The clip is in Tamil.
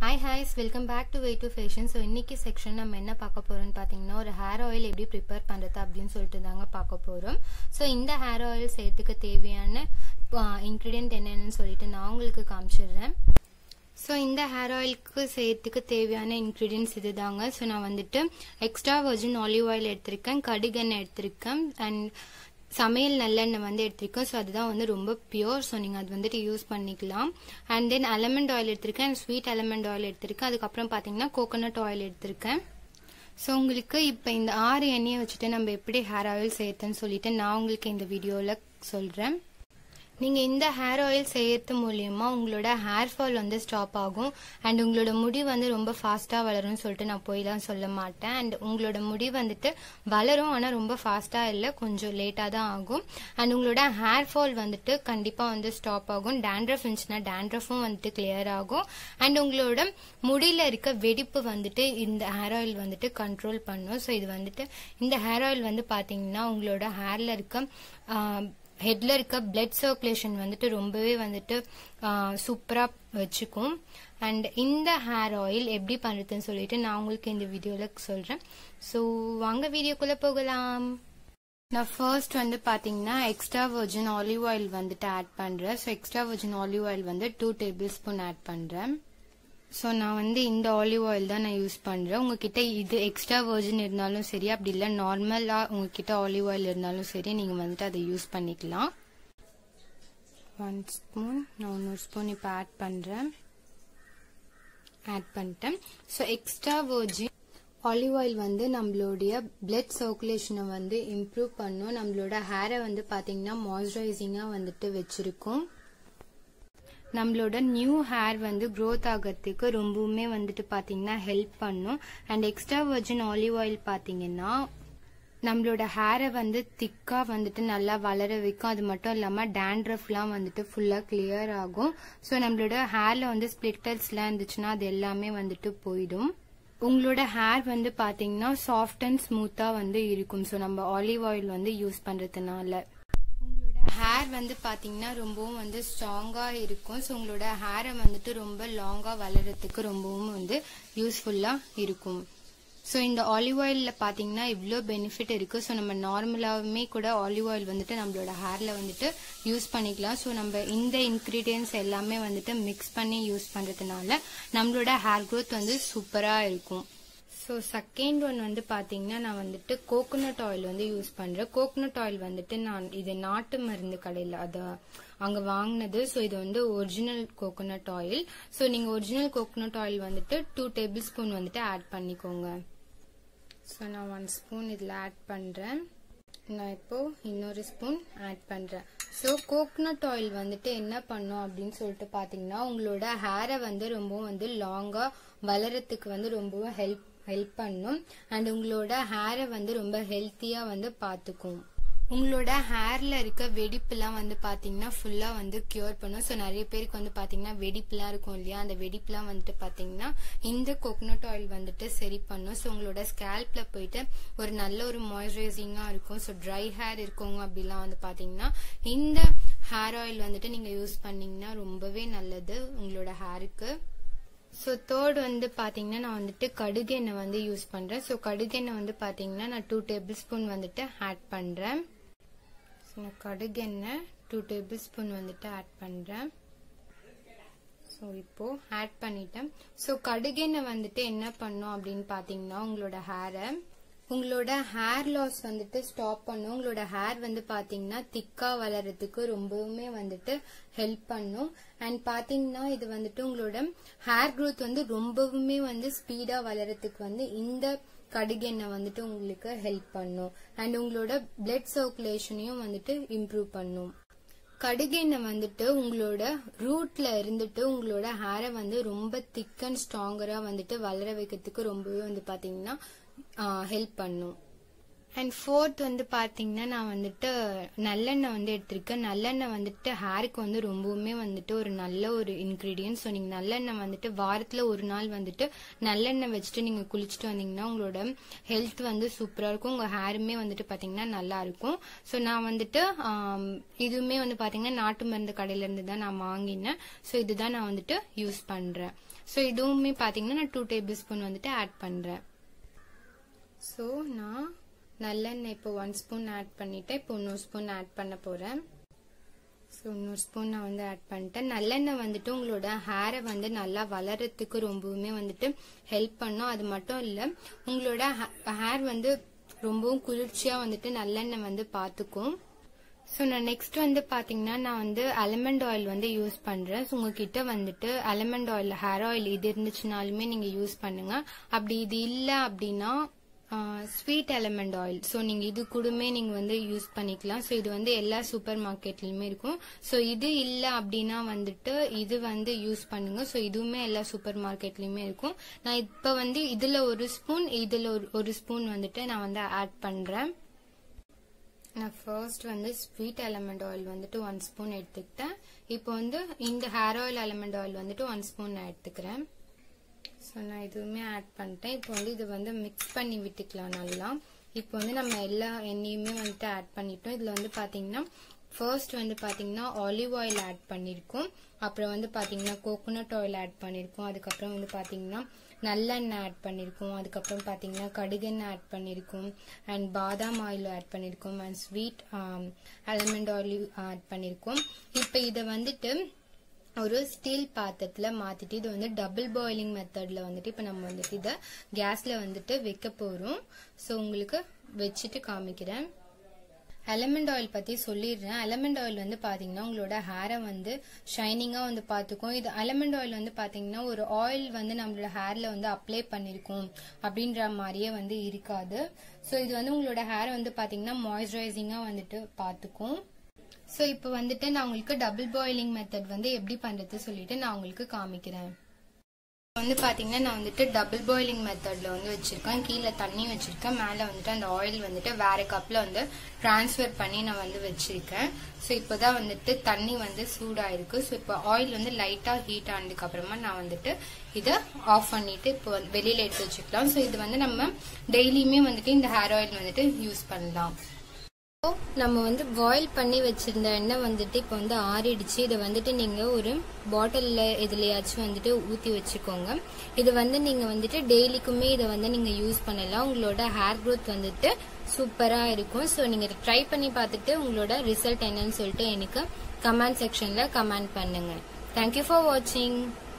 ஹாய் ஹாய்ஸ் welcome back to way to fashion so இன்னைக்கு செக்ஷன் நம்ம என்ன பார்க்க போறோம்னு பார்த்தீங்கன்னா ஒரு ஹேர் ஆயில் எப்படி ப்ரிப்பேர் பண்ணுறது அப்படின்னு சொல்லிட்டு தாங்க பார்க்க போகிறோம் ஸோ இந்த ஹேர் ஆயில் செய்யறதுக்கு தேவையான இன்க்ரீடியன்ட் என்னென்னு சொல்லிட்டு நான் உங்களுக்கு காமிச்சிடுறேன் ஸோ இந்த ஹேர் ஆயிலுக்கு செய்யறதுக்கு தேவையான இன்க்ரீடியன்ஸ் இது தாங்க ஸோ நான் வந்துட்டு எக்ஸ்ட்ரா வர்ஜின் ஆலிவ் ஆயில் எடுத்திருக்கேன் கடுகெண்ணெய் எடுத்திருக்கேன் அண்ட் சமையல் நல்லெண்ணெய் வந்து எடுத்திருக்கேன் ஸோ அதுதான் வந்து ரொம்ப பியூர் ஸோ நீங்கள் அது வந்துட்டு யூஸ் பண்ணிக்கலாம் அண்ட் தென் அலமண்ட் ஆயில் எடுத்திருக்கேன் அண்ட் ஸ்வீட் அலமண்ட் ஆயில் எடுத்திருக்கேன் அதுக்கப்புறம் பார்த்தீங்கன்னா கோகோனட் ஆயில் எடுத்திருக்கேன் ஸோ உங்களுக்கு இப்போ இந்த ஆறு எண்ணெயை வச்சுட்டு நம்ம எப்படி ஹேர் ஆயில் செய்யறதுன்னு சொல்லிட்டு நான் உங்களுக்கு இந்த வீடியோவில் சொல்கிறேன் நீங்கள் இந்த ஹேர் ஆயில் செய்யறது மூலியமா உங்களோட ஹேர் ஃபால் வந்து ஸ்டாப் ஆகும் அண்ட் உங்களோட முடி வந்து ரொம்ப ஃபாஸ்ட்டாக வளரும்னு சொல்லிட்டு நான் போய்லாம் சொல்ல மாட்டேன் அண்ட் உங்களோட முடி வந்துட்டு வளரும் ஆனால் ரொம்ப ஃபாஸ்ட்டாக இல்லை கொஞ்சம் லேட்டாக தான் ஆகும் அண்ட் உங்களோட ஹேர் ஃபால் வந்துட்டு கண்டிப்பாக வந்து ஸ்டாப் ஆகும் டேண்ட்ரஃப் இருந்துச்சுன்னா டேண்ட்ரஃபும் வந்துட்டு கிளியர் ஆகும் அண்ட் உங்களோட முடியில இருக்க வெடிப்பு வந்துட்டு இந்த ஹேர் ஆயில் வந்துட்டு கண்ட்ரோல் பண்ணும் ஸோ இது வந்துட்டு இந்த ஹேர் ஆயில் வந்து பார்த்தீங்கன்னா உங்களோட ஹேர்ல இருக்க ஹெட்ல இருக்க பிளட் சர்க்குலேஷன் வந்துட்டு ரொம்பவே வந்துட்டு சூப்பரா வச்சுக்கும் அண்ட் இந்த ஹேர் ஆயில் எப்படி பண்றதுன்னு சொல்லிட்டு நான் உங்களுக்கு இந்த வீடியோல சொல்றேன் ஸோ வாங்க வீடியோக்குள்ள போகலாம் நான் ஃபர்ஸ்ட் வந்து பாத்தீங்கன்னா எக்ஸ்ட்ரா வர்ஜின் ஆலிவ் ஆயில் வந்துட்டு ஆட் பண்றேன் so extra virgin olive oil வந்து டூ டேபிள் ஸ்பூன் ஆட் பண்றேன் ஸோ நான் வந்து இந்த ஆலிவ் ஆயில் தான் நான் யூஸ் பண்ணுறேன் உங்ககிட்ட இது எக்ஸ்ட்ரா வெர்ஜின் இருந்தாலும் சரி அப்படி இல்லை நார்மலாக உங்ககிட்ட ஆலிவ் ஆயில் இருந்தாலும் சரி நீங்கள் வந்துட்டு அதை யூஸ் பண்ணிக்கலாம் ஒன் ஸ்பூன் நான் இன்னொரு ஸ்பூன் இப்போ ஆட் பண்ணுறேன் ஆட் பண்ணிட்டேன் so extra virgin olive oil வந்து நம்மளுடைய பிளட் சர்க்குலேஷனை வந்து இம்ப்ரூவ் பண்ணும் நம்மளோட ஹேரை வந்து பார்த்தீங்கன்னா மாய்ஸ்சரைசிங்காக வந்துட்டு வச்சிருக்கும் நம்மளோட நியூ ஹேர் வந்து க்ரோத் ஆகிறதுக்கு ரொம்பவுமே வந்துட்டு பார்த்தீங்கன்னா ஹெல்ப் பண்ணும் and extra virgin olive oil பார்த்தீங்கன்னா நம்மளோட ஹேரை வந்து திக்காக வந்துட்டு நல்லா வளர வைக்கும் அது மட்டும் இல்லாமல் டேண்ட்ரஃப்லாம் வந்துட்டு ஃபுல்லாக கிளியர் ஆகும் ஸோ நம்மளோட ஹேரில் வந்து ஸ்பிளிட்டர்ஸ்லாம் இருந்துச்சுன்னா அது எல்லாமே வந்துட்டு போயிடும் உங்களோட ஹேர் வந்து பார்த்தீங்கன்னா சாஃப்ட் அண்ட் ஸ்மூத்தாக வந்து இருக்கும் ஸோ நம்ம ஆலிவ் ஆயில் வந்து யூஸ் பண்ணுறதுனால ஹேர் வந்து பாத்தீங்கன்னா ரொம்பவும் வந்து ஸ்ட்ராங்கா இருக்கும் ஸோ உங்களோட ஹேரை வந்துட்டு ரொம்ப லாங்கா வளர்றதுக்கு ரொம்பவும் வந்து யூஸ்ஃபுல்லா இருக்கும் ஸோ இந்த ஆலிவ் ஆயிலில் பார்த்தீங்கன்னா இவ்வளோ பெனிஃபிட் இருக்கு ஸோ நம்ம நார்மலாகவுமே கூட ஆலிவ் ஆயில் வந்துட்டு நம்மளோட ஹேரில் வந்துட்டு யூஸ் பண்ணிக்கலாம் ஸோ நம்ம இந்த இன்க்ரீடியன்ஸ் எல்லாமே வந்துட்டு மிக்ஸ் பண்ணி யூஸ் பண்ணுறதுனால நம்மளோட ஹேர் க்ரோத் வந்து சூப்பராக இருக்கும் ஸோ செகண்ட் ஒன் வந்து பார்த்தீங்கன்னா நான் வந்துட்டு கோகோனட் ஆயில் வந்து யூஸ் பண்ணுறேன் கோகோனட் ஆயில் வந்துட்டு நான் இது நாட்டு மருந்து கடையில் அதை அங்கே வாங்கினது ஸோ இது வந்து ஒரிஜினல் கோகோனட் ஆயில் ஸோ நீங்கள் ஒரிஜினல் கோகோனட் ஆயில் வந்துட்டு டூ டேபிள் ஸ்பூன் வந்துட்டு ஆட் பண்ணிக்கோங்க ஸோ நான் ஒன் ஸ்பூன் இதில் ஆட் பண்ணுறேன் நான் இப்போ இன்னொரு ஸ்பூன் ஆட் பண்ணுறேன் ஸோ கோகோனட் ஆயில் வந்துட்டு என்ன பண்ணும் அப்படின்னு சொல்லிட்டு பார்த்தீங்கன்னா உங்களோட ஹேரை வந்து ரொம்பவும் வந்து லாங்காக வளரத்துக்கு வந்து ரொம்பவும் ஹெல்ப் ஹெல்ப் பண்ணும் அண்ட் உங்களோட ஹேரை வந்து ரொம்ப ஹெல்த்தியா வந்து பார்த்துக்கும் உங்களோட ஹேர்ல இருக்க வெடிப்புலாம் வந்து பாத்தீங்கன்னா ஃபுல்லா வந்து கியூர் பண்ணும் ஸோ நிறைய பேருக்கு வந்து பாத்தீங்கன்னா வெடிப்புலாம் இருக்கும் இல்லையா அந்த வெடிப்புலாம் வந்துட்டு பாத்தீங்கன்னா இந்த கோகோனட் ஆயில் வந்துட்டு சரி பண்ணும் ஸோ உங்களோட ஸ்கேல்ப்ல போயிட்டு ஒரு நல்ல ஒரு மாய்ஸ்சரைசிங்கா இருக்கும் ஸோ ட்ரை ஹேர் இருக்கவங்க அப்படிலாம் வந்து பாத்தீங்கன்னா இந்த ஹேர் ஆயில் வந்துட்டு நீங்க யூஸ் பண்ணீங்கன்னா ரொம்பவே நல்லது உங்களோட ஹேருக்கு ஸோ தேர்ட் வந்து பார்த்தீங்கன்னா நான் வந்துட்டு கடுகு எண்ணெய் வந்து யூஸ் பண்ணுறேன் ஸோ கடுகு எண்ணெய் வந்து பார்த்தீங்கன்னா நான் டூ டேபிள் ஸ்பூன் வந்துட்டு ஆட் பண்ணுறேன் ஸோ நான் கடுகு எண்ணெய் டூ டேபிள் ஸ்பூன் வந்துட்டு ஆட் பண்ணுறேன் ஸோ இப்போ ஆட் பண்ணிட்டேன் ஸோ கடுகெண்ணெய் வந்துட்டு என்ன பண்ணும் அப்படின்னு பார்த்தீங்கன்னா உங்களோட ஹேரை உங்களோட ஹேர் லாஸ் வந்துட்டு ஸ்டாப் பண்ணும் உங்களோட ஹேர் வந்து பாத்தீங்கன்னா திக்கா வளர்றதுக்கு ரொம்பவுமே வந்துட்டு ஹெல்ப் பண்ணும் அண்ட் பாத்தீங்கன்னா இது வந்துட்டு உங்களோட ஹேர் க்ரோத் வந்து ரொம்பவுமே வந்து ஸ்பீடா வளர்றதுக்கு வந்து இந்த கடுகெண்ணெய் வந்துட்டு உங்களுக்கு ஹெல்ப் பண்ணும் அண்ட் உங்களோட பிளட் சர்க்குலேஷனையும் வந்துட்டு இம்ப்ரூவ் பண்ணும் கடுகெண்ணெய் வந்துட்டு உங்களோட ரூட்ல இருந்துட்டு உங்களோட ஹேரை வந்து ரொம்ப திக் அண்ட் ஸ்ட்ராங்கரா வந்துட்டு வளர வைக்கிறதுக்கு ரொம்பவே வந்து பாத்தீங்கன்னா ஹெல்ப் பண்ணும் அண்ட் ஃபோர்த் வந்து பார்த்தீங்கன்னா நான் வந்துட்டு நல்லெண்ணெய் வந்து எடுத்திருக்கேன் நல்லெண்ணெய் வந்துட்டு ஹேருக்கு வந்து ரொம்பவுமே வந்துட்டு ஒரு நல்ல ஒரு இன்க்ரீடியன்ட் ஸோ நீங்கள் நல்லெண்ணெய் வந்துட்டு வாரத்தில் ஒரு நாள் வந்துட்டு நல்லெண்ணெய் வச்சுட்டு நீங்கள் குளிச்சுட்டு வந்தீங்கன்னா உங்களோட ஹெல்த் வந்து சூப்பராக இருக்கும் உங்கள் ஹேருமே வந்துட்டு பார்த்தீங்கன்னா நல்லா இருக்கும் ஸோ நான் வந்துட்டு ஆம், இதுவுமே வந்து பார்த்தீங்கன்னா நாட்டு மருந்து கடையிலேருந்து தான் நான் வாங்கினேன் ஸோ இதுதான் நான் வந்துட்டு யூஸ் பண்ணுறேன் ஸோ இதுவுமே பார்த்தீங்கன்னா நான் டூ டேபிள் ஸ்பூன் வந்துட்டு ஆட் பண்ணுறேன் ஸோ நான் நல்லெண்ணெய் இப்போ ஒன் ஸ்பூன் ஆட் பண்ணிவிட்டு இப்போ இன்னொரு ஸ்பூன் ஆட் பண்ண போகிறேன் ஸோ இன்னொரு ஸ்பூன் நான் வந்து ஆட் பண்ணிட்டேன் நல்லெண்ணெய் வந்துட்டு உங்களோட ஹேரை வந்து நல்லா வளர்றதுக்கு ரொம்பவுமே வந்துட்டு ஹெல்ப் பண்ணும் அது மட்டும் இல்லை உங்களோட ஹேர் வந்து ரொம்பவும் குளிர்ச்சியாக வந்துட்டு நல்லெண்ணெய் வந்து பார்த்துக்கும் ஸோ நான் நெக்ஸ்ட் வந்து பார்த்தீங்கன்னா நான் வந்து அலமண்ட் ஆயில் வந்து யூஸ் பண்ணுறேன் ஸோ உங்ககிட்ட வந்துட்டு அலமண்ட் ஆயில் ஹேர் ஆயில் இது இருந்துச்சுனாலுமே நீங்கள் யூஸ் பண்ணுங்க அப்படி இது இல்லை அப்படின்னா ஸ்வீட் எலமெண்ட் ஆயில் ஸோ நீங்கள் இது கூடமே நீங்கள் வந்து யூஸ் பண்ணிக்கலாம் ஸோ இது வந்து எல்லா சூப்பர் மார்க்கெட்லையுமே இருக்கும் ஸோ இது இல்லை அப்படின்னா வந்துட்டு இது வந்து யூஸ் பண்ணுங்க ஸோ இதுவுமே எல்லா சூப்பர் மார்க்கெட்லையுமே இருக்கும் நான் இப்போ வந்து இதில் ஒரு ஸ்பூன் இதில் ஒரு ஒரு ஸ்பூன் வந்துட்டு நான் வந்து ஆட் பண்ணுறேன் நான் ஃபர்ஸ்ட் வந்து ஸ்வீட் எலமெண்ட் ஆயில் வந்துட்டு ஒன் ஸ்பூன் எடுத்துக்கிட்டேன் இப்போ வந்து இந்த ஹேர் ஆயில் எலமெண்ட் ஆயில் வந்துட்டு ஒன் ஸ்பூன் நான் எடுத்துக்கிறேன் ஸோ நான் இதுவுமே ஆட் பண்ணிட்டேன் இப்போ வந்து இது வந்து மிக்ஸ் பண்ணி விட்டுக்கலாம் நல்லா இப்போ வந்து நம்ம எல்லா எண்ணெயுமே வந்துட்டு ஆட் பண்ணிட்டோம் இதில் வந்து பார்த்தீங்கன்னா ஃபர்ஸ்ட் வந்து பார்த்தீங்கன்னா ஆலிவ் ஆயில் ஆட் பண்ணியிருக்கோம் அப்புறம் வந்து பார்த்தீங்கன்னா கோகோனட் ஆயில் ஆட் பண்ணியிருக்கோம் அதுக்கப்புறம் வந்து பார்த்தீங்கன்னா நல்லெண்ணெய் ஆட் பண்ணியிருக்கோம் அதுக்கப்புறம் பார்த்தீங்கன்னா கடுகெண்ணெய் ஆட் பண்ணியிருக்கோம் அண்ட் பாதாம் ஆயில் ஆட் பண்ணியிருக்கோம் and sweet almond oil add பண்ணியிருக்கோம் இப்போ இதை வந்துட்டு ஒரு ஸ்டீல் பாத்திரத்துல மாத்திட்டு இது வந்து டபுள் பாயிலிங் மெத்தட்ல வந்துட்டு இப்ப நம்ம வந்துட்டு இத கேஸ்ல வந்துட்டு வைக்க போறோம் ஸோ உங்களுக்கு வச்சுட்டு காமிக்கிறேன் எலமெண்ட் ஆயில் பத்தி சொல்லிடுறேன் எலமெண்ட் ஆயில் வந்து பாத்தீங்கன்னா உங்களோட ஹேரை வந்து ஷைனிங்கா வந்து பாத்துக்கும் இது எலமெண்ட் ஆயில் வந்து பாத்தீங்கன்னா ஒரு ஆயில் வந்து நம்மளோட ஹேர்ல வந்து அப்ளை பண்ணிருக்கோம் அப்படின்ற மாதிரியே வந்து இருக்காது ஸோ இது வந்து உங்களோட ஹேரை வந்து பாத்தீங்கன்னா மாய்ஸ்சரைசிங்கா வந்துட்டு பாத்துக்கும் ஸோ இப்போ வந்துட்டு நான் உங்களுக்கு டபுள் பாயிலிங் மெத்தட் வந்து எப்படி பண்றது சொல்லிட்டு நான் உங்களுக்கு காமிக்கிறேன் வந்து பாத்தீங்கன்னா நான் வந்துட்டு டபுள் பாயிலிங் மெத்தட்ல வந்து வச்சிருக்கேன் கீழே தண்ணி வச்சிருக்கேன் மேலே வந்துட்டு அந்த ஆயில் வந்துட்டு வேற கப்ல வந்து டிரான்ஸ்ஃபர் பண்ணி நான் வந்து வச்சிருக்கேன் ஸோ இப்போதான் வந்துட்டு தண்ணி வந்து சூடாயிருக்கு ஸோ இப்போ ஆயில் வந்து லைட்டா ஹீட் ஆனதுக்கு அப்புறமா நான் வந்துட்டு இதை ஆஃப் பண்ணிட்டு இப்போ வெளியில எடுத்து வச்சுக்கலாம் ஸோ இது வந்து நம்ம டெய்லியுமே வந்துட்டு இந்த ஹேர் ஆயில் வந்துட்டு யூஸ் பண்ணலாம் நம்ம வந்து பாயில் பண்ணி வச்சிருந்த எண்ணெய் வந்துட்டு இப்போ வந்து ஆறிடுச்சு இதை வந்துட்டு நீங்க ஒரு பாட்டில்ல எதுலயாச்சும் வந்துட்டு ஊத்தி வச்சுக்கோங்க இது வந்து நீங்க வந்துட்டு டெய்லிக்குமே இதை வந்து நீங்க யூஸ் பண்ணலாம் உங்களோட ஹேர் க்ரோத் வந்துட்டு சூப்பரா இருக்கும் ஸோ நீங்க ட்ரை பண்ணி பார்த்துட்டு உங்களோட ரிசல்ட் என்னன்னு சொல்லிட்டு எனக்கு கமெண்ட் செக்ஷன்ல கமெண்ட் பண்ணுங்க தேங்க்யூ ஃபார் வாட்சிங்